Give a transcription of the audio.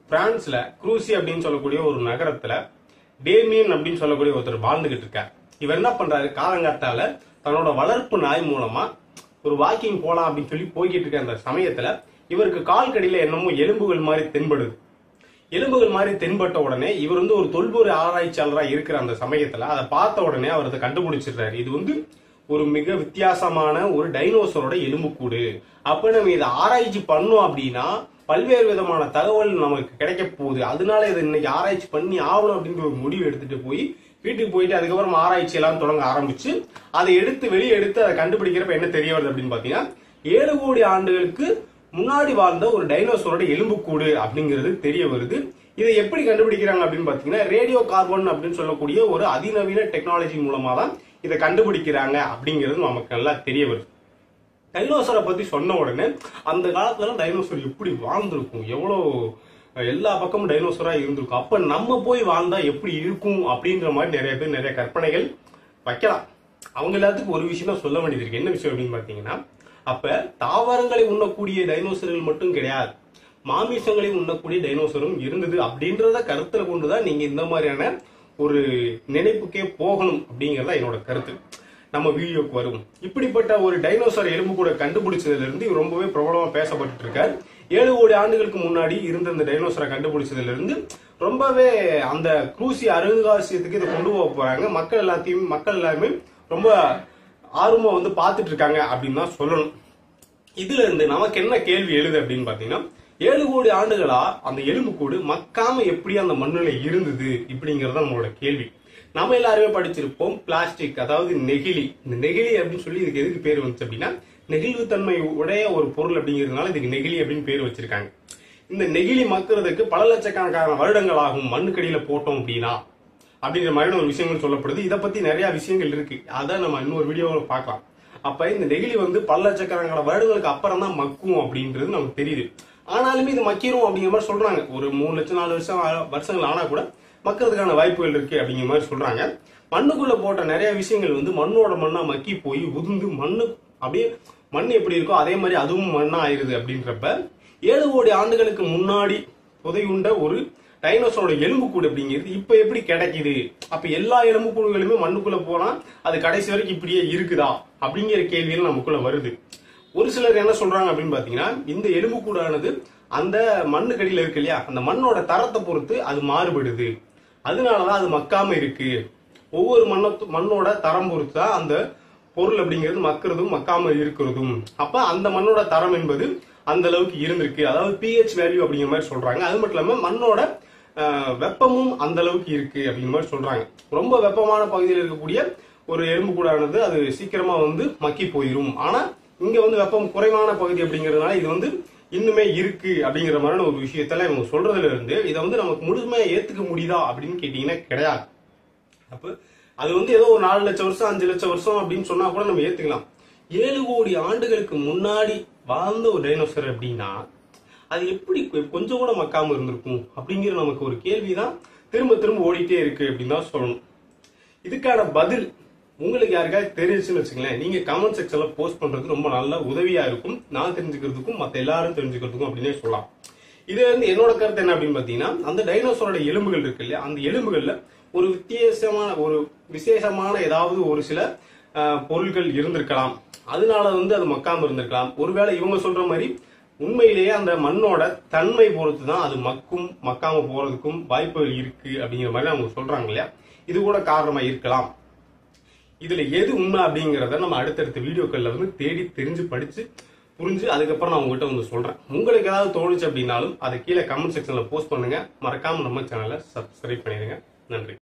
பிரான்ஸ்ல குரூசி அப்படின்னு சொல்லக்கூடிய ஒரு நகரத்துல டேமியன் அப்படின்னு சொல்லக்கூடிய ஒருத்தர் வாழ்ந்துகிட்டு இருக்கார் இவர் என்ன பண்றாரு காலங்காத்தால தன்னோட வளர்ப்பு நாய் மூலமா ஒரு வாக்கிங் போலாம் அப்படின்னு சொல்லி போய்கிட்டு இருக்க அந்த சமயத்துல இவருக்கு கால் கடியில என்னமோ எலும்புகள் மாதிரி தென்படுது எலும்புகள் மாதிரி தென்பட்ட உடனே இவர் வந்து ஒரு தொல்பொருள் ஆராய்ச்சியாளரா இருக்கிற அந்த சமயத்துல அதை பார்த்த உடனே அவர் அதை கண்டுபிடிச்சிடுறாரு இது வந்து ஒரு மிக வித்தியாசமான ஒரு டைனோசரோட எலும்புக்கூடு அப்ப நம்ம இதை ஆராய்ச்சி பண்ணோம் அப்படின்னா பல்வேறு விதமான தகவல் நமக்கு கிடைக்க போகுது அதனால இதை இன்னைக்கு ஆராய்ச்சி பண்ணி ஆகணும் அப்படின்ற ஒரு முடிவு எடுத்துட்டு போய் வீட்டுக்கு போயிட்டு அதுக்கப்புறம் ஆராய்ச்சி எல்லாம் தொடங்க ஆரம்பிச்சு அதை எடுத்து வெளியே எடுத்து அதை கண்டுபிடிக்கிறப்ப என்ன தெரிய வருது அப்படின்னு பாத்தீங்கன்னா ஏழு கோடி ஆண்டுகளுக்கு முன்னாடி வாழ்ந்த ஒரு டைனோசரோட எலும்புக்கூடு அப்படிங்கிறது தெரிய வருது இதை எப்படி கண்டுபிடிக்கிறாங்க அப்படின்னு பாத்தீங்கன்னா ரேடியோ கார்பன் அப்படின்னு சொல்லக்கூடிய ஒரு அதிநவீன டெக்னாலஜி மூலமா தான் இதை கண்டுபிடிக்கிறாங்க அப்படிங்கிறது நமக்கு நல்லா தெரிய வருது டைனோசரை பத்தி சொன்ன உடனே அந்த காலத்துல டைனோசர் எப்படி வாழ்ந்திருக்கும் எவ்வளவு எல்லா பக்கமும் டைனோசரா இருந்திருக்கும் அப்ப நம்ம போய் வாழ்ந்தா எப்படி இருக்கும் அப்படின்ற மாதிரி நிறைய பேர் நிறைய கற்பனைகள் வைக்கலாம் அவங்க எல்லாத்துக்கும் ஒரு விஷயம் தான் சொல்ல வேண்டியது இருக்கு என்ன விஷயம் அப்படின்னு பாத்தீங்கன்னா அப்ப தாவரங்களை உண்ணக்கூடிய டைனோசர்கள் மட்டும் கிடையாது மாமிசங்களை உண்ணக்கூடிய டைனோசரும் இருந்தது அப்படின்றத கருத்துல கொண்டுதான் நீங்க இந்த மாதிரியான ஒரு நினைப்புக்கே போகணும் அப்படிங்கறத என்னோட கருத்து நம்ம வீடியோக்கு வரும் இப்படிப்பட்ட ஒரு டைனோசர் எலும்பு கூட கண்டுபிடிச்சதுல இருந்து இவர் ரொம்பவே பிரபலமா பேசப்பட்டு இருக்கார் ஏழு கோடி ஆண்டுகளுக்கு முன்னாடி இருந்த இந்த டைனோசரை கண்டுபிடிச்சதுல இருந்து ரொம்பவே அந்த குரூசி அருங்காட்சியத்துக்கு இதை கொண்டு போக போறாங்க மக்கள் எல்லாத்தையும் மக்கள் எல்லாருமே ரொம்ப ஆர்வமா வந்து பார்த்துட்டு இருக்காங்க அப்படின்னு தான் சொல்லணும் இதுல இருந்து நமக்கு என்ன கேள்வி எழுது அப்படின்னு பாத்தீங்கன்னா ஏழு கோடி ஆண்டுகளா அந்த எலும்புக்கூடு மக்காம எப்படி அந்த மண்ணுல இருந்தது இப்படிங்கறது நம்மளோட கேள்வி நம்ம எல்லாருமே படிச்சிருப்போம் பிளாஸ்டிக் அதாவது நெகிழி இந்த நெகிழி அப்படின்னு சொல்லி இதுக்கு எதுக்கு பேர் வந்துச்சு அப்படின்னா நெகிழ்வுத்தன்மை உடைய ஒரு பொருள் அப்படிங்கிறதுனால இதுக்கு நெகிழி அப்படின்னு பேர் வச்சிருக்காங்க இந்த நெகிழி மக்கிறதுக்கு பல லட்சக்கணக்கான வருடங்கள் ஆகும் மண்ணுக்கடியில போட்டோம் அப்படின்னா அப்படிங்கிற மாதிரியான ஒரு விஷயங்கள் சொல்லப்படுது இதை பத்தி நிறைய விஷயங்கள் இருக்கு அதான் நம்ம இன்னொரு வீடியோவில் பார்க்கலாம் அப்ப இந்த நெகிழி வந்து பல லட்சக்கணக்கான வருடங்களுக்கு அப்புறம் தான் மக்கும் அப்படின்றது நமக்கு தெரியுது ஆனாலுமே இது மக்கிரும் அப்படிங்கிற மாதிரி சொல்றாங்க ஒரு மூணு லட்சம் நாலு வருஷம் ஆ- வருஷங்கள் ஆனா கூட மக்கறதுக்கான வாய்ப்புகள் இருக்கு அப்படிங்கிற மாதிரி சொல்றாங்க மண்ணுக்குள்ள போட்ட நிறைய விஷயங்கள் வந்து மண்ணோட மண்ணா மக்கி போய் உதிர்ந்து மண்ணு அப்படியே மண் எப்படி இருக்கோ அதே மாதிரி அதுவும் மண்ணா ஆயிருது அப்படின்றப்ப ஏழு கோடி ஆண்டுகளுக்கு முன்னாடி புதையுண்ட ஒரு டைனோசரோட எலும்புக்கூடு அப்படிங்கிறது இப்ப எப்படி கிடைக்குது அப்ப எல்லா எலும்புக்கூடுகளுமே மண்ணுக்குள்ள போனா அது கடைசி வரைக்கும் இப்படியே இருக்குதா அப்படிங்கிற கேள்விகள் நமக்குள்ள வருது ஒரு சிலர் என்ன சொல்றாங்க அப்படின்னு பாத்தீங்கன்னா இந்த எலும்புக்கூடானது அந்த மண்ணுக்கடியில இருக்கு இல்லையா அந்த மண்ணோட தரத்தை பொறுத்து அது மாறுபடுது அதனாலதான் அது மக்காம இருக்கு ஒவ்வொரு மண்ணத்து மண்ணோட தரம் பொறுத்து தான் அந்த பொருள் அப்படிங்கிறது மக்கிறதும் மக்காம இருக்கிறதும் அப்ப அந்த மண்ணோட தரம் என்பது அந்த அளவுக்கு இருந்திருக்கு அதாவது pH வேல்யூ அப்படிங்கிற மாதிரி சொல்றாங்க அது மட்டும் இல்லாம மண்ணோட ஆஹ், வெப்பமும் அந்த அளவுக்கு இருக்கு அப்படிங்கிற மாதிரி சொல்றாங்க ரொம்ப வெப்பமான பகுதியில் இருக்கக்கூடிய ஒரு எறும்புக்கூடானது அது சீக்கிரமா வந்து மக்கி போயிரும் ஆனா இங்க வந்து வெப்பம் குறைவான பகுதி அப்படிங்கறதுனால இது வந்து இன்னுமே இருக்கு அப்படிங்கிற மாதிரியான ஒரு விஷயத்துல இவங்க சொல்றதுல இருந்து இதை வந்து நமக்கு முழுமையா ஏத்துக்க முடியுதா அப்படின்னு கேட்டீங்கன்னா கிடையாது அப்ப அது வந்து ஏதோ ஒரு நாலு லட்சம் வருஷம் அஞ்சு லட்சம் வருஷம் அப்படின்னு சொன்னா கூட நம்ம ஏத்துக்கலாம் ஏழு கோடி ஆண்டுகளுக்கு முன்னாடி வாழ்ந்த ஒரு டைனோசர் அப்படின்னா அது எப்படி கொ- கொஞ்சம் கூட மக்காம இருந்திருக்கும் அப்படிங்கிற நமக்கு ஒரு கேள்விதான் திரும்ப திரும்ப ஓடிட்டே இருக்கு அப்படின்னு தான் சொல்லணும் இதுக்கான பதில் உங்களுக்கு யாருக்காவது தெரிஞ்சுன்னு வச்சுங்களேன் நீங்க கமெண்ட் செக்ஷன்ல போஸ்ட் பண்றது ரொம்ப நல்ல உதவியா இருக்கும் நான் தெரிஞ்சுக்கிறதுக்கும் மத்த எல்லாரும் தெரிஞ்சுக்கிறதுக்கும் அப்படின்னே சொல்லலாம் இது வந்து என்னோட கருத்து என்ன அப்படின்னு பாத்தீங்கன்னா அந்த டைனோசரோட எலும்புகள் இருக்கு இல்லையா அந்த எலும்புகள்ல ஒரு வித்தியாசமான ஒரு விசேஷமான ஏதாவது ஒரு சில அஹ், பொருட்கள் இருந்திருக்கலாம் அதனால வந்து அது மக்காம இருந்திருக்கலாம் ஒருவேளை இவங்க சொல்ற மாதிரி உண்மையிலேயே அந்த மண்ணோட தன்மை பொறுத்து தான் அது மக்கும் மக்காம போறதுக்கும் வாய்ப்புகள் இருக்கு அப்படிங்கிற மாதிரி அவங்க சொல்றாங்க இல்லையா இது கூட காரணமா இருக்கலாம் இதுல எது உண்மை அப்படிங்கறத நம்ம அடுத்தடுத்த வீடியோக்கள்ல வந்து தேடி தெரிஞ்சு படிச்சு புரிஞ்சு அதுக்கப்புறம் நான் உங்ககிட்ட வந்து சொல்றேன் உங்களுக்கு ஏதாவது தோணுச்சு அப்படின்னாலும் அதை கீழே கமெண்ட் செக்ஷன்ல போஸ்ட் பண்ணுங்க மறக்காம நம்ம சேனலை சப்ஸ்கிரைப் பண்ணிடுங்க நன்றி